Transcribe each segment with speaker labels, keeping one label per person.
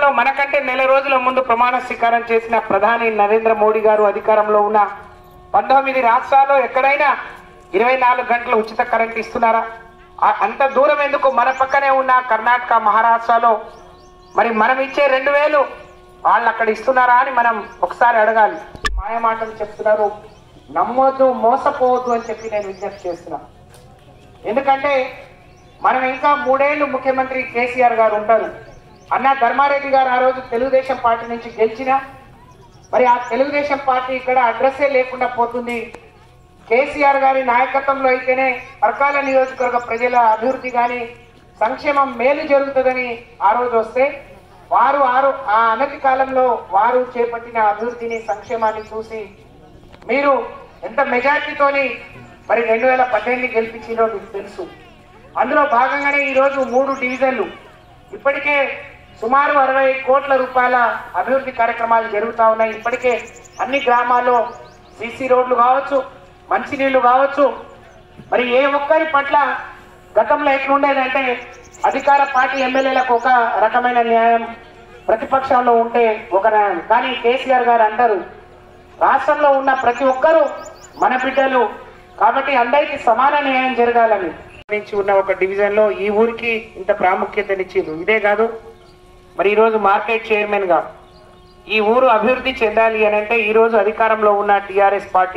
Speaker 1: దేశంలో మనకంటే నెల రోజుల ముందు ప్రమాణ స్వీకారం చేసిన ప్రధాని నరేంద్ర మోడీ గారు అధికారంలో ఉన్న పంతొమ్మిది రాష్ట్రాల్లో ఎక్కడైనా ఇరవై నాలుగు గంటలు ఉచిత కరెంట్ ఇస్తున్నారా ఆ- అంత దూరం ఎందుకు మన పక్కనే ఉన్న కర్ణాటక మహారాష్ట్రలో మరి మనం ఇచ్చే రెండు వేలు వాళ్ళు అక్కడ ఇస్తున్నారా అని మనం ఒకసారి అడగాలి మాయ మాటలు చెప్తున్నారు నమ్మొద్దు మోసపోవద్దు అని చెప్పి నేను విజ్ఞప్తి చేస్తున్నా ఎందుకంటే మనం ఇంకా మూడేళ్లు ముఖ్యమంత్రి కేసీఆర్ గారు ఉంటారు అన్న ధర్మారెడ్డి గారు ఆ రోజు తెలుగుదేశం పార్టీ నుంచి గెలిచినా మరి ఆ తెలుగుదేశం పార్టీ ఇక్కడ అడ్రస్సే లేకుండా పోతుంది కేసీఆర్ గారి నాయకత్వంలో అయితేనే పరకాల నియోజకవర్గ ప్రజల అభివృద్ధి కానీ సంక్షేమం మేలు జరుగుతుందని ఆ రోజు వస్తే వారు ఆరు ఆ అనతి కాలంలో వారు చేపట్టిన అభివృద్ధిని సంక్షేమాన్ని చూసి మీరు ఎంత మెజార్టీతోని మరి రెండు వేల పద్దెనిమిది గెలిపించిందో మీకు తెలుసు అందులో భాగంగానే ఈరోజు మూడు డివిజన్లు ఇప్పటికే సుమారు అరవై కోట్ల రూపాయల అభివృద్ధి కార్యక్రమాలు జరుగుతా ఉన్నాయి ఇప్పటికే అన్ని గ్రామాల్లో సీసీ రోడ్లు కావచ్చు మంచినీళ్లు కావచ్చు మరి ఏ ఒక్కరి పట్ల గతంలో ఎట్లుండేదంటే అధికార పార్టీ ఎమ్మెల్యేలకు ఒక రకమైన న్యాయం ప్రతిపక్షంలో ఉంటే ఒక న్యాయం కానీ కేసీఆర్ గారు అంటారు రాష్ట్రంలో ఉన్న ప్రతి ఒక్కరూ మన బిడ్డలు కాబట్టి అందరికీ సమాన న్యాయం జరగాలని నుంచి ఉన్న ఒక డివిజన్ లో ఈ ఊరికి ఇంత ప్రాముఖ్యతనిచ్చింది ఇదే కాదు మరి ఈ రోజు మార్కెట్ చైర్మన్ గా ఈ ఊరు అభివృద్ధి చెందాలి అని అంటే ఈ రోజు అధికారంలో ఉన్న టిఆర్ఎస్ పార్టీ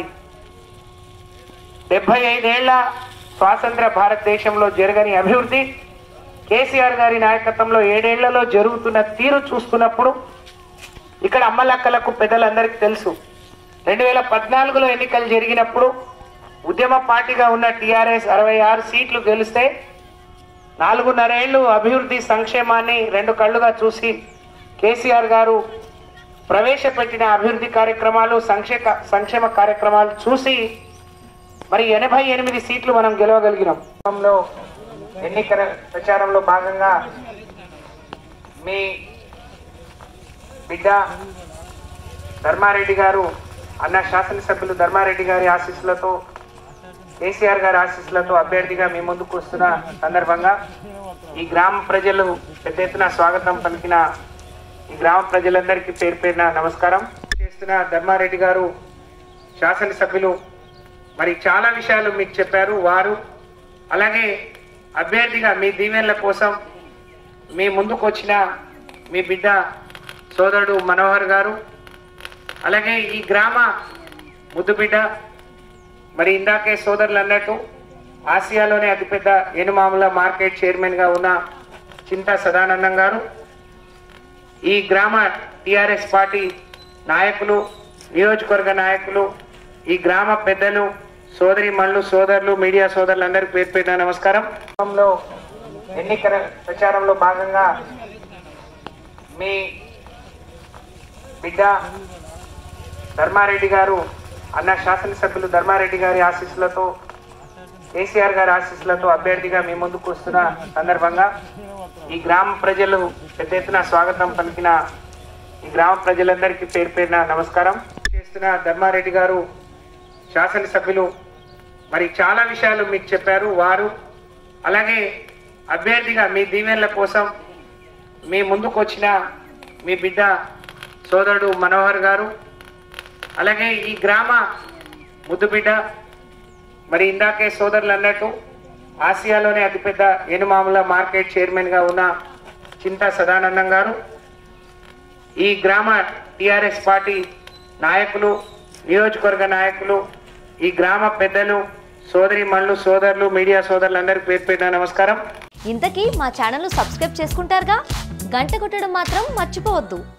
Speaker 1: డెబ్బై ఐదేళ్ల స్వాతంత్ర భారతదేశంలో జరగని అభివృద్ధి కేసీఆర్ గారి నాయకత్వంలో ఏడేళ్లలో జరుగుతున్న తీరు చూస్తున్నప్పుడు ఇక్కడ అమ్మలక్కలకు పెద్దలందరికీ తెలుసు రెండు వేల పద్నాలుగులో ఎన్నికలు జరిగినప్పుడు ఉద్యమ పార్టీగా ఉన్న టీఆర్ఎస్ అరవై ఆరు సీట్లు గెలిస్తే నాలుగున్నరేళ్లు అభివృద్ధి సంక్షేమాన్ని రెండు కళ్ళుగా చూసి కేసీఆర్ గారు ప్రవేశపెట్టిన అభివృద్ధి కార్యక్రమాలు సంక్షేమ సంక్షేమ కార్యక్రమాలు చూసి మరి ఎనభై ఎనిమిది సీట్లు మనం గెలవగలిగినాం క్రమంలో ఎన్నికల ప్రచారంలో భాగంగా మీ బిడ్డ ధర్మారెడ్డి గారు అన్న శాసనసభ్యులు ధర్మారెడ్డి గారి ఆశీస్సులతో కేసీఆర్ గారి ఆశీస్సులతో అభ్యర్థిగా మీ ముందుకు వస్తున్న సందర్భంగా ఈ గ్రామ ప్రజలు పెద్ద ఎత్తున స్వాగతం పలికిన ఈ గ్రామ ప్రజలందరికీ పేరు పేరున నమస్కారం చేస్తున్న ధర్మారెడ్డి గారు శాసనసభ్యులు మరి చాలా విషయాలు మీకు చెప్పారు వారు అలాగే అభ్యర్థిగా మీ దీవెనల కోసం మీ ముందుకు వచ్చిన మీ బిడ్డ సోదరుడు మనోహర్ గారు అలాగే ఈ గ్రామ ముద్దు బిడ్డ మరి ఇందాకే సోదరులు అన్నట్టు ఆసియాలోనే అతిపెద్ద ఎనుమాముల మార్కెట్ చైర్మన్ గా ఉన్న చింతా సదానందం గారు ఈ గ్రామ టిఆర్ఎస్ పార్టీ నాయకులు నియోజకవర్గ నాయకులు ఈ గ్రామ పెద్దలు సోదరి మళ్ళు సోదరులు మీడియా సోదరులందరికీ పేరు పేరున నమస్కారం క్రమంలో ఎన్నికల ప్రచారంలో భాగంగా మీ బిడ్డ ధర్మారెడ్డి గారు అన్న శాసనసభ్యులు ధర్మారెడ్డి గారి ఆశీస్సులతో కేసీఆర్ గారి ఆశీస్సులతో అభ్యర్థిగా మీ ముందుకు వస్తున్న సందర్భంగా ఈ గ్రామ ప్రజలు పెద్ద ఎత్తున స్వాగతం పలికిన ఈ గ్రామ ప్రజలందరికీ పేరు పేరున నమస్కారం చేస్తున్న ధర్మారెడ్డి గారు శాసనసభ్యులు మరి చాలా విషయాలు మీకు చెప్పారు వారు అలాగే అభ్యర్థిగా మీ దీవెనల కోసం మీ ముందుకు వచ్చిన మీ బిడ్డ సోదరుడు మనోహర్ గారు అలాగే ఈ గ్రామ ముద్దు బిడ్డ మరి ఇందాకే సోదరులు అన్నట్టు ఆసియాలోనే అతిపెద్ద ఎనుమాముల మార్కెట్ చైర్మన్ గా ఉన్న చింతా సదానందం గారు ఈ గ్రామ టిఆర్ఎస్ పార్టీ నాయకులు నియోజకవర్గ నాయకులు ఈ గ్రామ పెద్దలు సోదరి మళ్ళు సోదరులు మీడియా సోదరులందరికీ పేరు పేరున నమస్కారం
Speaker 2: ఇంతకీ మా ఛానల్ను సబ్స్క్రైబ్ చేసుకుంటారుగా గంట కొట్టడం మాత్రం మర్చిపోవద్దు